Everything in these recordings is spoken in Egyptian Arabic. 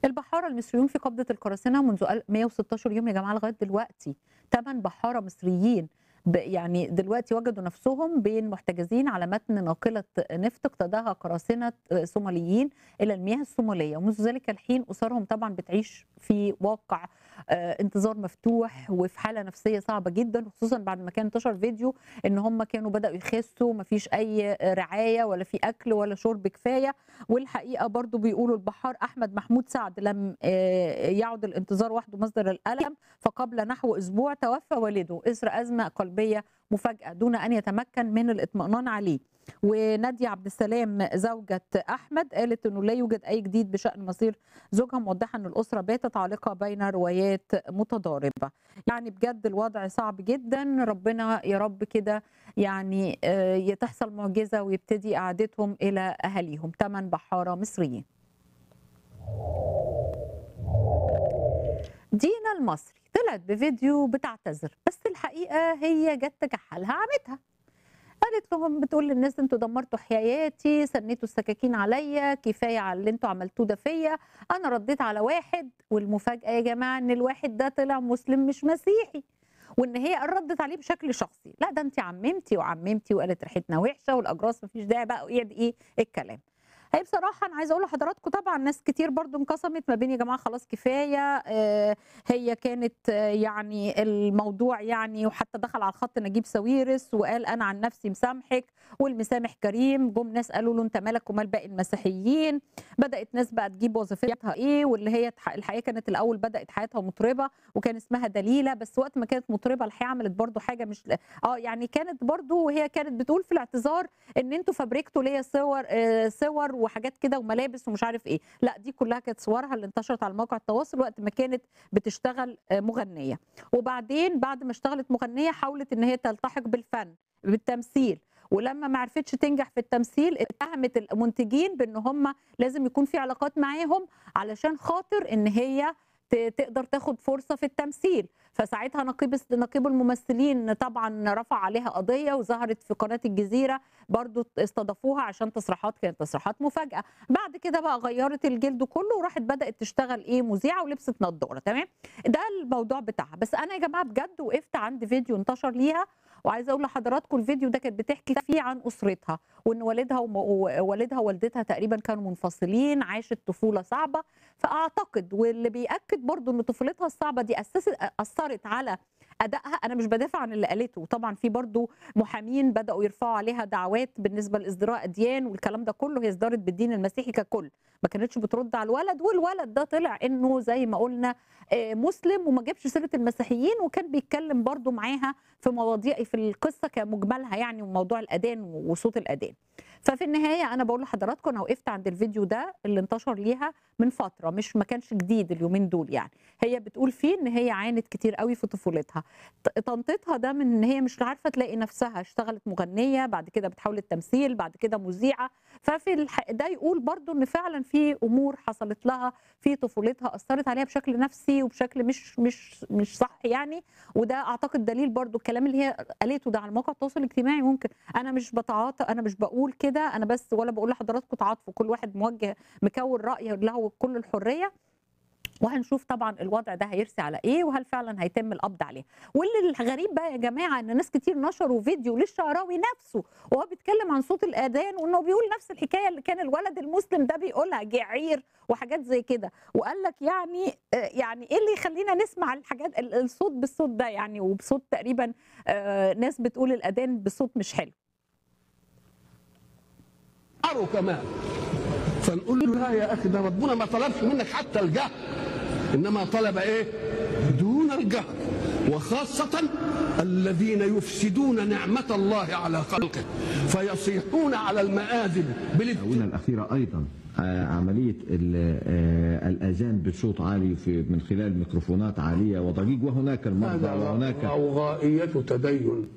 البحارة المصريون في قبضة القراصنة منذ ال- 116 يوم يا جماعة لغاية دلوقتي 8 بحارة مصريين ب- يعني دلوقتي وجدوا نفسهم بين محتجزين على متن ناقلة نفط اقتداها قراصنة صوماليين إلى المياه الصومالية ومنذ ذلك الحين أسرهم طبعا بتعيش في واقع آه، انتظار مفتوح وفي حالة نفسية صعبة جدا خصوصا بعد ما كان انتشر فيديو ان هم كانوا بدأوا يخسوا مفيش اي رعاية ولا في اكل ولا شرب كفاية والحقيقة برضو بيقولوا البحار احمد محمود سعد لم آه، يعد الانتظار وحده مصدر الالم فقبل نحو اسبوع توفى والده اثر ازمة قلبية مفاجأة دون ان يتمكن من الاطمئنان عليه ونادية عبد السلام زوجة احمد قالت انه لا يوجد اي جديد بشان مصير زوجها موضحه ان الاسره باتت عالقه بين روايات متضاربه يعني بجد الوضع صعب جدا ربنا يا رب كده يعني آه، تحصل معجزه ويبتدي اعادتهم الى اهاليهم ثمان بحاره مصريين دينا المصري طلعت بفيديو بتعتذر بس الحقيقه هي جت تكحلها عمتها قالت لهم بتقول للناس انتوا دمرتوا حياتي سنيتوا السكاكين عليا كفايه على اللي انتوا عملتوه ده فيا انا رديت على واحد والمفاجاه يا جماعه ان الواحد ده طلع مسلم مش مسيحي وان هي ردت عليه بشكل شخصي لا ده انت عممتي وعممتي وقالت ريحتنا وحشه والاجراس مفيش داعي بقى ويد ايه الكلام هي بصراحة أنا عايزة أقول لحضراتكم طبعا ناس كتير برضو انقسمت ما بين يا جماعة خلاص كفاية آه، هي كانت آه، يعني الموضوع يعني وحتى دخل على الخط نجيب ساويرس وقال أنا عن نفسي مسامحك والمسامح كريم جم ناس قالوا له أنت مالك ومال باقي المسيحيين بدأت ناس بقى تجيب وظيفتها إيه واللي هي تح- الحقيقة كانت الأول بدأت حياتها مطربة وكان اسمها دليلة بس وقت ما كانت مطربة الحقيقة عملت برضو حاجة مش اه يعني كانت برضو وهي كانت بتقول في الاعتذار ان انتوا فبركتوا ليا صور آه، صور وحاجات كده وملابس ومش عارف ايه لا دي كلها كانت صورها اللي انتشرت على مواقع التواصل وقت ما كانت بتشتغل آه، مغنيه وبعدين بعد ما اشتغلت مغنيه حاولت ان هي تلتحق بالفن بالتمثيل ولما ما عرفتش تنجح في التمثيل اتهمت المنتجين بان هم لازم يكون في علاقات معاهم علشان خاطر ان هي ت- تقدر تاخد فرصه في التمثيل فساعتها نقيب نقيب الممثلين طبعا رفع عليها قضيه وظهرت في قناه الجزيره برضو استضافوها عشان تصريحات كانت تصريحات مفاجاه بعد كده بقى غيرت الجلد كله وراحت بدات تشتغل ايه مذيعه ولبست نظاره تمام ده الموضوع بتاعها بس انا يا جماعه بجد وقفت عند فيديو انتشر ليها وعايزه اقول لحضراتكم الفيديو ده كانت بتحكي فيه عن اسرتها وان والدها وم- ووالدها ووالدتها تقريبا كانوا منفصلين عاشت طفوله صعبه فاعتقد واللي بياكد برضو ان طفولتها الصعبه دي اسست اثرت على ادائها انا مش بدافع عن اللي قالته طبعا في برضو محامين بداوا يرفعوا عليها دعوات بالنسبه لازدراء اديان والكلام ده كله هي ازدرت بالدين المسيحي ككل ما كانتش بترد على الولد والولد ده طلع انه زي ما قلنا آه، مسلم وما جابش سيره المسيحيين وكان بيتكلم برضو معاها في مواضيع في القصه كمجملها يعني وموضوع الاذان وصوت الاذان ففي النهايه انا بقول لحضراتكم انا وقفت عند الفيديو ده اللي انتشر ليها من فتره مش ما كانش جديد اليومين دول يعني هي بتقول فيه ان هي عانت كتير قوي في طفولتها ط- طنطتها ده من ان هي مش عارفه تلاقي نفسها اشتغلت مغنيه بعد كده بتحاول التمثيل بعد كده مذيعه ففي الح... ده يقول برضو ان فعلا في امور حصلت لها في طفولتها اثرت عليها بشكل نفسي وبشكل مش مش مش صح يعني وده اعتقد دليل برضو الكلام اللي هي قالته ده على مواقع التواصل الاجتماعي ممكن انا مش بتعاطى انا مش بقول كده انا بس ولا بقول لحضراتكم تعاطفوا كل واحد موجه مكون راي له كل الحريه وهنشوف طبعا الوضع ده هيرسي على ايه وهل فعلا هيتم القبض عليه واللي الغريب بقى يا جماعه ان ناس كتير نشروا فيديو للشعراوي نفسه وهو بيتكلم عن صوت الاذان وانه بيقول نفس الحكايه اللي كان الولد المسلم ده بيقولها جعير وحاجات زي كده وقال لك يعني آه، يعني ايه اللي يخلينا نسمع الحاجات ال- الصوت بالصوت ده يعني وبصوت تقريبا آه، ناس بتقول الاذان بصوت مش حلو أروا كمان فنقول له لا يا اخي ده ربنا ما طلبش منك حتى الجهل انما طلب ايه دون الجهل وخاصة الذين يفسدون نعمة الله على خلقه فيصيحون على المآذن بالابتلاء الآونة الأخيرة أيضا آه، عملية ال- آه، الأذان بصوت عالي في من خلال ميكروفونات عالية وضجيج وهناك المرضى وهناك روغائية تدين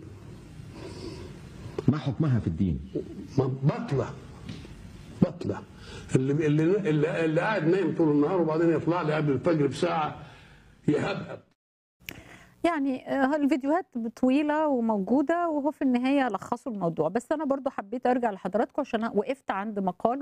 ما حكمها في الدين ما- بطلة بطلة اللي اللي اللي, اللي قاعد نايم طول النهار وبعدين يطلع لي قبل الفجر بساعة يهبهب يعني آه، الفيديوهات طويله وموجوده وهو في النهايه لخصوا الموضوع بس انا برضو حبيت ارجع لحضراتكم عشان أنا وقفت عند مقال